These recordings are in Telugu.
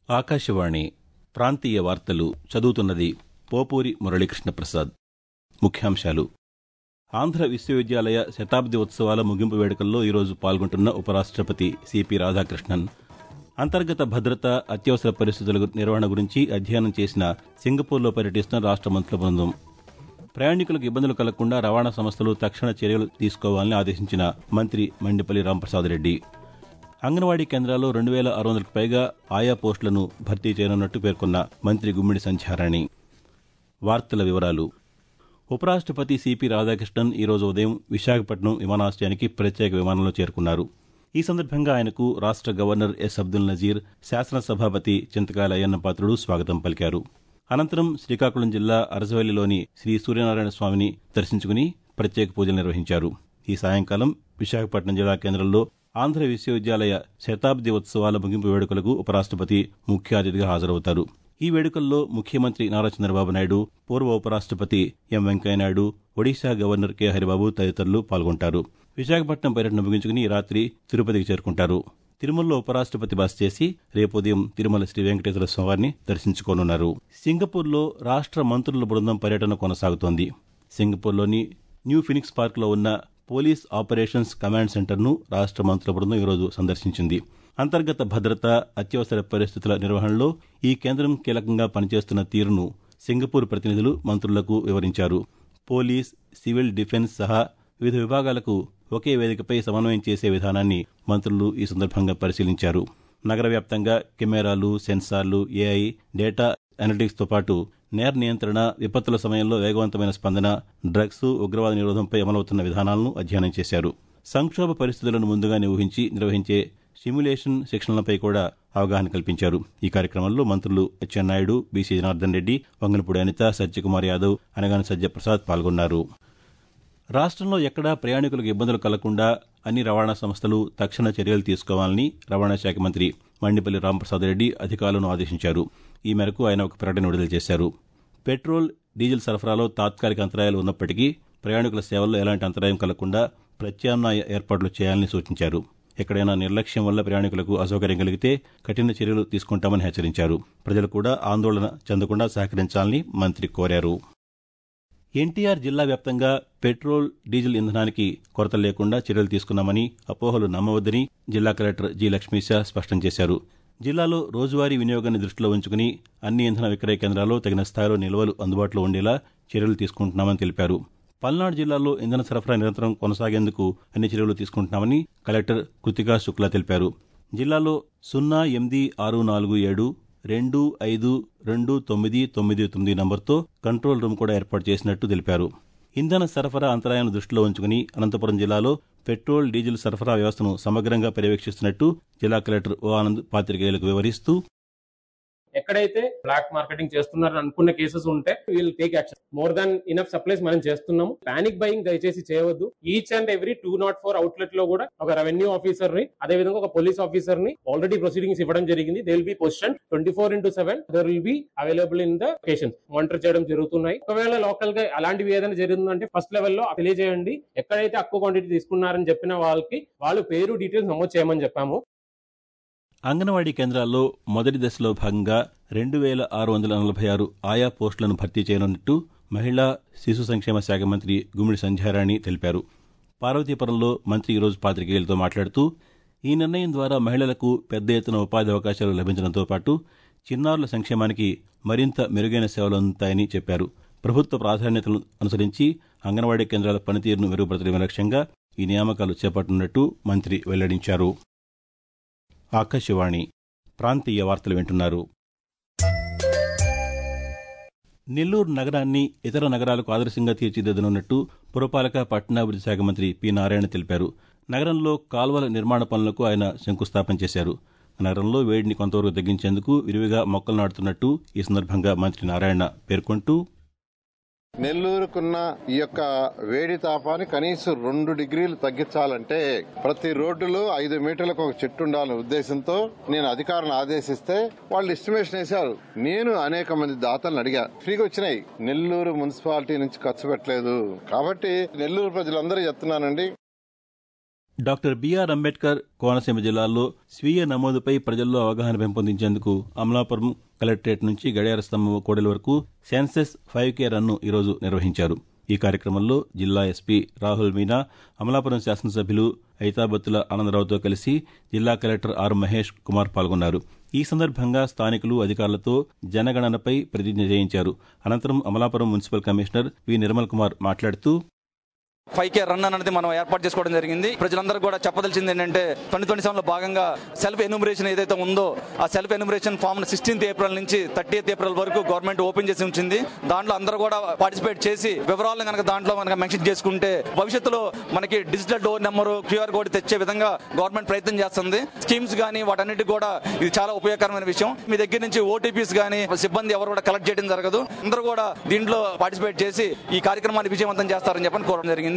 ఆకాశవాణి ప్రాంతీయ వార్తలు చదువుతున్నది పోపూరి మురళీకృష్ణ ప్రసాద్ ముఖ్యాంశాలు ఆంధ్ర విశ్వవిద్యాలయ శతాబ్ది ఉత్సవాల ముగింపు వేడుకల్లో ఈరోజు పాల్గొంటున్న ఉపరాష్టపతి సిపి రాధాకృష్ణన్ అంతర్గత భద్రత అత్యవసర పరిస్థితుల నిర్వహణ గురించి అధ్యయనం చేసిన సింగపూర్లో పర్యటిస్తున్న రాష్ట మంత్రుల బృందం ప్రయాణికులకు ఇబ్బందులు కలగకుండా రవాణా సంస్థలు తక్షణ చర్యలు తీసుకోవాలని ఆదేశించిన మంత్రి మండిపల్లి రాంప్రసాద్ రెడ్డి అంగన్వాడీ కేంద్రాల్లో రెండు వేల ఆరు వందలకు పైగా ఆయా పోస్టులను భర్తీ చేయనున్నట్టు పేర్కొన్న మంత్రి గుమ్మిడి సంధ్యారాణి వార్తల వివరాలు ఉపరాష్టపతి సిపి రాధాకృష్ణన్ ఈరోజు ఉదయం విశాఖపట్నం విమానాశ్రయానికి ప్రత్యేక విమానంలో చేరుకున్నారు ఈ సందర్భంగా ఆయనకు రాష్ట గవర్నర్ ఎస్ అబ్దుల్ నజీర్ శాసనసభాపతి చింతకాయల అయ్యన్న పాత్రుడు స్వాగతం పలికారు అనంతరం శ్రీకాకుళం జిల్లా అరసవల్లిలోని శ్రీ సూర్యనారాయణ స్వామిని దర్శించుకుని ప్రత్యేక పూజలు నిర్వహించారు ఈ సాయంకాలం విశాఖపట్నం జిల్లా కేంద్రంలో ఆంధ్ర విశ్వవిద్యాలయ శతాబ్ది ఉత్సవాల ముగింపు వేడుకలకు ఉపరాష్టపతి ముఖ్య అతిథిగా హాజరవుతారు ఈ వేడుకల్లో ముఖ్యమంత్రి నారా చంద్రబాబు నాయుడు పూర్వ ఉపరాష్టపతి M Venkaiah Naidu Odisha governor K Haribabu తదితరులు పాల్గొంటారు విశాఖపట్నం పర్యటన ముగించుకుని ఈ రాత్రి తిరుపతికి చేరుకుంటారు తిరుమలలో ఉపరాష్టపతి బస చేసి రేపు ఉదయం తిరుమల శ్రీ వెంకటేశ్వర స్వామిని దర్శించుకోనున్నారు సింగపూర్లో రాష్ట మంత్రుల బృందం పర్యటన కొనసాగుతోంది సింగపూర్లోని న్యూ ఫినిక్స్ పార్క్లో ఉన్న పోలీస్ ఆపరేషన్స్ కమాండ్ సెంటర్ను రాష్ట మంత్రుల బృందం ఈరోజు సందర్శించింది అంతర్గత భద్రత అత్యవసర పరిస్థితుల నిర్వహణలో ఈ కేంద్రం కీలకంగా పనిచేస్తున్న తీరును సింగపూర్ ప్రతినిధులు మంత్రులకు వివరించారు పోలీస్ సివిల్ డిఫెన్స్ సహా వివిధ విభాగాలకు ఒకే వేదికపై సమన్వయం చేసే విధానాన్ని మంత్రులు ఈ సందర్భంగా పరిశీలించారు నగర వ్యాప్తంగా కెమెరాలు సెన్సార్లు ఏఐ డేటా అనలిటిక్స్తో పాటు నేర నియంత్రణ విపత్తుల సమయంలో వేగవంతమైన స్పందన డ్రగ్స్ ఉగ్రవాద నిరోధంపై అమలవుతున్న విధానాలను అధ్యయనం చేశారు సంక్షోభ పరిస్థితులను ముందుగానే ఊహించి నిర్వహించే సిమ్యులేషన్ శిక్షణలపై కూడా అవగాహన కల్పించారు ఈ కార్యక్రమంలో మంత్రులు అచ్చెన్నాయుడు బీసీ జనార్దన్ రెడ్డి వంగనపూడి అనిత సత్యకుమార్ యాదవ్ అనగాని సత్యప్రసాద్ పాల్గొన్నారు రాష్ట్రంలో ఎక్కడా ప్రయాణికులకు ఇబ్బందులు కలగకుండా అన్ని రవాణా సంస్థలు తక్షణ చర్యలు తీసుకోవాలని రవాణా శాఖ మంత్రి మండిపల్లి రాంప్రసాద్ రెడ్డి అధికారులను ఆదేశించారు ఈ మేరకు ఆయన ఒక ప్రకటన విడుదల చేశారు పెట్రోల్ డీజిల్ సరఫరాలో తాత్కాలిక అంతరాయాలు ఉన్నప్పటికీ ప్రయాణికుల సేవల్లో ఎలాంటి అంతరాయం కలగకుండా ప్రత్యామ్నాయ ఏర్పాట్లు చేయాలని సూచించారు ఎక్కడైనా నిర్లక్ష్యం వల్ల ప్రయాణికులకు అసౌకర్యం కలిగితే కఠిన చర్యలు తీసుకుంటామని హెచ్చరించారు ప్రజలు కూడా ఆందోళన చెందకుండా సహకరించాలని మంత్రి కోరారు ఎన్టీఆర్ జిల్లా వ్యాప్తంగా పెట్రోల్ డీజిల్ ఇంధనానికి కొరత లేకుండా చర్యలు తీసుకున్నామని అపోహలు నమ్మవద్దని జిల్లా కలెక్టర్ జి లక్ష్మీశా స్పష్టం చేశారు జిల్లాలో రోజువారీ వినియోగాన్ని దృష్టిలో ఉంచుకుని అన్ని ఇంధన విక్రయ కేంద్రాల్లో తగిన స్థాయిలో నిల్వలు అందుబాటులో ఉండేలా చర్యలు తీసుకుంటున్నామని తెలిపారు పల్నాడు జిల్లాలో ఇంధన సరఫరా నిరంతరం కొనసాగేందుకు అన్ని చర్యలు తీసుకుంటున్నామని కలెక్టర్ కృతికా శుక్లా తెలిపారు జిల్లాలో సున్నా ఎనిమిది ఆరు నాలుగు ఏడు రెండు ఐదు రెండు తొమ్మిది తొమ్మిది తొమ్మిది నంబర్తో కంట్రోల్ రూమ్ కూడా ఏర్పాటు చేసినట్టు తెలిపారు ఇంధన సరఫరా అంతరాయాలను దృష్టిలో ఉంచుకుని అనంతపురం జిల్లాలో పెట్రోల్ డీజిల్ సరఫరా వ్యవస్థను సమగ్రంగా పర్యవేక్షిస్తున్నట్టు జిల్లా కలెక్టర్ ఓ ఆనంద్ పాతికేయులకు వివరిస్తూ ఎక్కడైతే బ్లాక్ మార్కెటింగ్ చేస్తున్నారని అనుకున్న కేసెస్ ఉంటే will take action more than enough supplies మనం చేస్తున్నాము పానిక్ బయింగ్ దయచేసి చేయవద్దు each and every two not four outlet లో కూడా ఒక రెవెన్యూ ఆఫీసర్ ని అదే విధంగా ఒక పోలీస్ ఆఫీసర్ ని ఆల్రెడీ ప్రొసీడింగ్స్ ఇవ్వడం జరిగింది they will be position twenty four into seven there will be available in the location monitor చేయడం జరుగుతున్నాయి ఒకవేళ లోకల్ గా అలాంటివి ఏదైనా జరిగిందంటే ఫస్ట్ లెవెల్ లో తెలియజేయండి ఎక్కడైతే ఎక్కువ క్వాంటిటీ తీసుకున్నారని చెప్పిన వాళ్ళకి వాళ్ళు పేరు డీటెయిల్స్ నమోదు చేయమని చెప్పాము అంగన్వాడీ కేంద్రాల్లో మొదటి దశలో భాగంగా రెండు వేల ఆరు వందల నలభై ఆరు ఆయా పోస్టులను భర్తీ చేయనున్నట్టు మహిళా శిశు సంక్షేమ శాఖ మంత్రి గుమ్మిడి సంధ్యారాణి తెలిపారు పార్వతీపురంలో మంత్రి ఈరోజు పాతికేయులతో మాట్లాడుతూ ఈ నిర్ణయం ద్వారా మహిళలకు పెద్ద ఎత్తున ఉపాధి అవకాశాలు లభించడంతో పాటు చిన్నారుల సంక్షేమానికి మరింత మెరుగైన సేవలు అందుతాయని చెప్పారు ప్రభుత్వ ప్రాధాన్యతలను అనుసరించి అంగన్వాడీ కేంద్రాల పనితీరును మెరుగుపరచడమే లక్ష్యంగా ఈ నియామకాలు చేపట్టనున్నట్టు మంత్రి వెల్లడించారు ఆకాశవాణి ప్రాంతీయ వార్తలు వింటున్నారు నెల్లూరు నగరాన్ని ఇతర నగరాలకు ఆదర్శంగా తీర్చిదిద్దనున్నట్టు పురపాలక పట్టణాభివృద్ధి శాఖ మంత్రి పి నారాయణ తెలిపారు నగరంలో కాల్వల నిర్మాణ పనులకు ఆయన శంకుస్థాపన చేశారు నగరంలో వేడిని కొంతవరకు తగ్గించేందుకు విరివిగా మొక్కలు నాటుతున్నట్టు ఈ సందర్భంగా మంత్రి నారాయణ పేర్కొంటూ నెల్లూరుకున్న ఈ యొక్క వేడి తాపాన్ని కనీసం రెండు డిగ్రీలు తగ్గించాలంటే ప్రతి రోడ్డులో ఐదు మీటర్లకు ఒక చెట్టు ఉండాలనే ఉద్దేశంతో నేను అధికారులను ఆదేశిస్తే వాళ్ళు ఎస్టిమేషన్ వేశారు నేను అనేక మంది దాతలను అడిగా ఫ్రీగా వచ్చినాయి నెల్లూరు మున్సిపాలిటీ నుంచి ఖర్చు పెట్టలేదు కాబట్టి నెల్లూరు ప్రజలందరూ చెప్తున్నానండి డాక్టర్ బిఆర్ అంబేద్కర్ కోనసీమ జిల్లాల్లో స్వీయ నమోదుపై ప్రజల్లో అవగాహన పెంపొందించేందుకు అమలాపురం కలెక్టరేట్ నుంచి గడియార స్తంభం కోడెల వరకు సెన్సెస్ ఫైవ్ కే రన్ను ఈరోజు నిర్వహించారు ఈ కార్యక్రమంలో జిల్లా ఎస్పీ రాహుల్ మీనా అమలాపురం శాసనసభ్యులు ఐతాబత్తుల ఆనందరావుతో కలిసి జిల్లా కలెక్టర్ ఆర్ మహేష్ కుమార్ పాల్గొన్నారు ఈ సందర్భంగా స్థానికులు అధికారులతో జనగణనపై ప్రతిజ్ఞ చేయించారు అనంతరం Amalapuram municipal commissioner V Nirmal Kumar మాట్లాడుతూ ఫైవ్ కే రన్ అనేది మనం ఏర్పాటు చేసుకోవడం జరిగింది ప్రజలందరూ కూడా చెప్పదలిచింది ఏంటంటే ట్వంటీ ట్వంటీ సెవెన్ లో భాగంగా సెల్ఫ్ ఎన్యూమరేషన్ ఏదైతే ఉందో ఆ self enumeration form sixteenth April నుంచి థర్టీఎత్ ఏప్రిల్ వరకు గవర్నమెంట్ ఓపెన్ చేసి ఉంచింది దాంట్లో అందరూ కూడా పార్టిసిపేట్ చేసి వివరాలను కనుక దాంట్లో మనకు మెన్షన్ చేసుకుంటే భవిష్యత్తులో మనకి digital door number QR code తెచ్చే విధంగా గవర్నమెంట్ ప్రయత్నం చేస్తుంది స్కీమ్స్ కానీ వాటన్నిటి కూడా ఇది చాలా ఉపయోగకరమైన విషయం మీ దగ్గర నుంచి ఓటీపీస్ కానీ సిబ్బంది ఎవరు కూడా కలెక్ట్ చేయడం జరగదు అందరూ కూడా దీంట్లో పార్టిసిపేట్ చేసి ఈ కార్యక్రమాన్ని విజయవంతం చేస్తారని చెప్పని కోరడం జరిగింది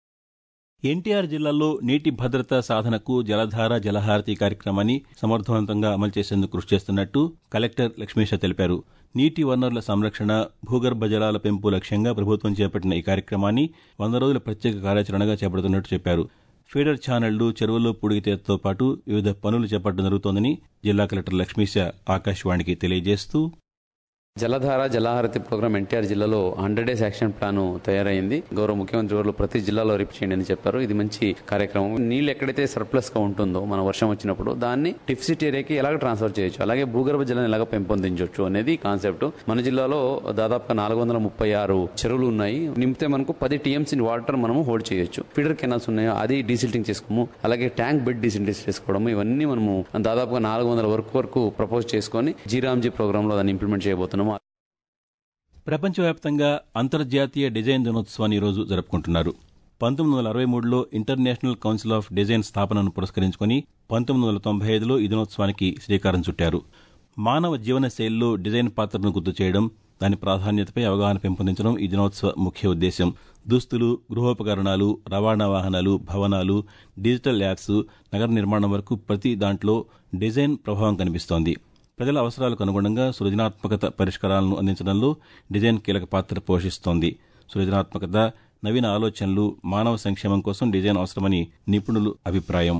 ఎన్టీఆర్ జిల్లాలో నీటి భద్రత సాధనకు జలధార జలహారతి కార్యక్రమాన్ని సమర్థవంతంగా అమలు చేసేందుకు కృషి చేస్తున్నట్టు కలెక్టర్ లక్ష్మీష తెలిపారు నీటి వనరుల సంరక్షణ భూగర్భ జలాల పెంపు లక్ష్యంగా ప్రభుత్వం చేపట్టిన ఈ కార్యక్రమాన్ని వంద రోజుల ప్రత్యేక కార్యాచరణగా చేపడుతున్నట్టు చెప్పారు ఫీడర్ ఛానళ్లు చెరువుల్లో పూడిగితేతో పాటు వివిధ పనులు చేపట్టడం జరుగుతోందని జిల్లా కలెక్టర్ లక్ష్మీశ ఆకాశవాణికి తెలియజేస్తూ జలధార జలహారతి ప్రోగ్రామ్ ఎన్టీఆర్ జిల్లాలో హండ్రెడ్ డేస్ యాక్షన్ ప్లాన్ తయారైంది గౌరవ ముఖ్యమంత్రి గారు ప్రతి జిల్లాలో రిప్ చేయండి అని చెప్పారు ఇది మంచి కార్యక్రమం నీళ్ళు ఎక్కడైతే సర్ప్లస్ గా ఉంటుందో మన వర్షం వచ్చినప్పుడు దాన్ని డెఫిసిట్ ఏరియాకి ఎలాగ ట్రాన్స్ఫర్ చేయొచ్చు అలాగే భూగర్భ జలాన్ని ఎలాగ పెంపొందించవచ్చు అనేది కాన్సెప్ట్ మన జిల్లాలో దాదాపుగా నాలుగు వందల ముప్పై ఆరు చెరువులు ఉన్నాయి నింపితే మనకు పది టీఎంసీ వాటర్ మనము హోల్డ్ చేయొచ్చు ఫీడర్ కెనాల్స్ ఉన్నాయి అది డీసిల్టింగ్ చేసుకోము అలాగే ట్యాంక్ బెడ్ డీసిల్టింగ్ చేసుకోవడం ఇవన్నీ మనము దాదాపుగా నాలుగు వందల వరకు వరకు ప్రపోజ్ చేసుకొని జీరామ్జీ ప్రోగ్రామ్ లో దాన్ని ఇంప్లిమెంట్ చేయబోతున్నాము ప్రపంచవ్యాప్తంగా అంతర్జాతీయ డిజైన్ దినోత్సవాన్ని ఈరోజు జరుపుకుంటున్నారు పంతొమ్మిది వందల అరవై మూడులో ఇంటర్నేషనల్ కౌన్సిల్ ఆఫ్ డిజైన్ స్థాపనను పురస్కరించుకుని పంతొమ్మిది వందల తొంభై ఐదులో ఈ దినోత్సవానికి శ్రీకారం చుట్టారు మానవ జీవన శైలిలో డిజైన్ పాత్రను గుర్తు చేయడం దాని ప్రాధాన్యతపై అవగాహన పెంపొందించడం ఈ దినోత్సవ ముఖ్య ఉద్దేశ్యం దుస్తులు గృహోపకరణాలు రవాణా వాహనాలు భవనాలు డిజిటల్ యాప్స్ నగర నిర్మాణం వరకు ప్రతి దాంట్లో డిజైన్ ప్రభావం కనిపిస్తోంది ప్రజల అవసరాలకు అనుగుణంగా సృజనాత్మకత పరిష్కారాలను అందించడంలో డిజైన్ కీలక పాత్ర పోషిస్తోంది సృజనాత్మకత నవీన ఆలోచనలు మానవ సంక్షేమం కోసం డిజైన్ అవసరమని నిపుణులు అభిప్రాయం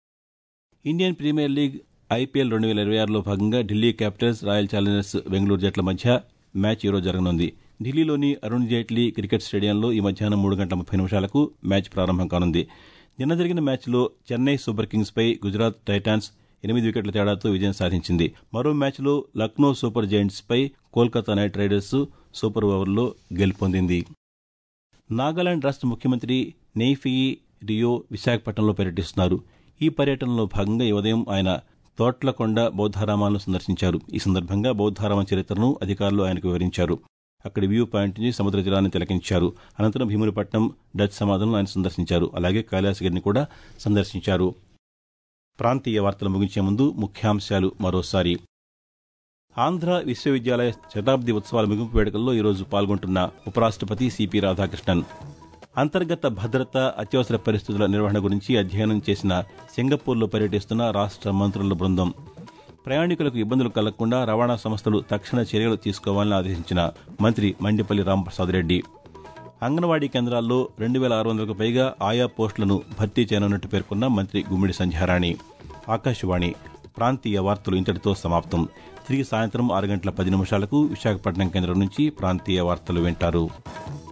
ఇండియన్ ప్రీమియర్ లీగ్ ఐపీఎల్ రెండు వేల ఇరవై ఆరులో భాగంగా Delhi Capitals Royal Challengers Bengaluru జట్ల మధ్య మ్యాచ్ ఈరోజు జరగనుంది ఢిల్లీలోని అరుణ్ జైట్లీ క్రికెట్ స్టేడియంలో ఈ మధ్యాహ్నం మూడు గంటల ముప్పై నిమిషాలకు మ్యాచ్ ప్రారంభం కానుంది నిన్న జరిగిన మ్యాచ్లో చెన్నై సూపర్ కింగ్స్పై గుజరాత్ టైటాన్స్ ఎనిమిది వికెట్ల తేడాతో విజయం సాధించింది మరో మ్యాచ్లో లక్నో సూపర్ జైంట్స్పై కోల్కతా నైట్ రైడర్స్ సూపర్ ఓవర్లో గెలుపొందింది నాగాలాండ్ రాష్ట్ర ముఖ్యమంత్రి నెయ్ఫియి రియో విశాఖపట్నంలో పర్యటిస్తున్నారు ఈ పర్యటనలో భాగంగా ఈ ఉదయం ఆయన తోట్లకొండ బౌద్ధారామాలను సందర్శించారు ఈ సందర్భంగా బౌద్ధారామ చరిత్రను అధికారులు ఆయనకు వివరించారు అక్కడి వ్యూ పాయింట్ నుంచి సముద్ర జలాన్ని తిలకించారు అనంతరం భీమునిపట్నం డచ్ సమాధులను ఆయన సందర్శించారు అలాగే కైలాసగిరిని కూడా సందర్శించారు ప్రాంతీయ వార్తలు ముగించే ముందు ముఖ్యాంశాలు మరోసారి ఆంధ్ర విశ్వవిద్యాలయ శతాబ్ది ఉత్సవాల ముగింపు వేడుకల్లో ఈరోజు పాల్గొంటున్న ఉపరాష్టపతి సిపి రాధాకృష్ణన్ అంతర్గత భద్రత అత్యవసర పరిస్థితుల నిర్వహణ గురించి అధ్యయనం చేసిన సింగపూర్లో పర్యటిస్తున్న రాష్ట్ర మంత్రుల బృందం ప్రయాణికులకు ఇబ్బందులు కలగకుండా రవాణా సంస్థలు తక్షణ చర్యలు తీసుకోవాలని ఆదేశించిన మంత్రి మండిపల్లి రాంప్రసాద్ రెడ్డి అంగన్వాడీ కేంద్రాల్లో రెండు వేల ఆరు వందలకు పైగా ఆయా పోస్టులను భర్తీ చేయనున్నట్టు పేర్కొన్న మంత్రి గుమ్మిడి సంధ్యారాణి ఆకాశవాణి ప్రాంతీయ వార్తలు ఇంతటితో సమాప్తం తిరిగి సాయంత్రం ఆరు గంటల పది నిమిషాలకు విశాఖపట్నం కేంద్రం నుంచి ప్రాంతీయ వార్తలు వింటారు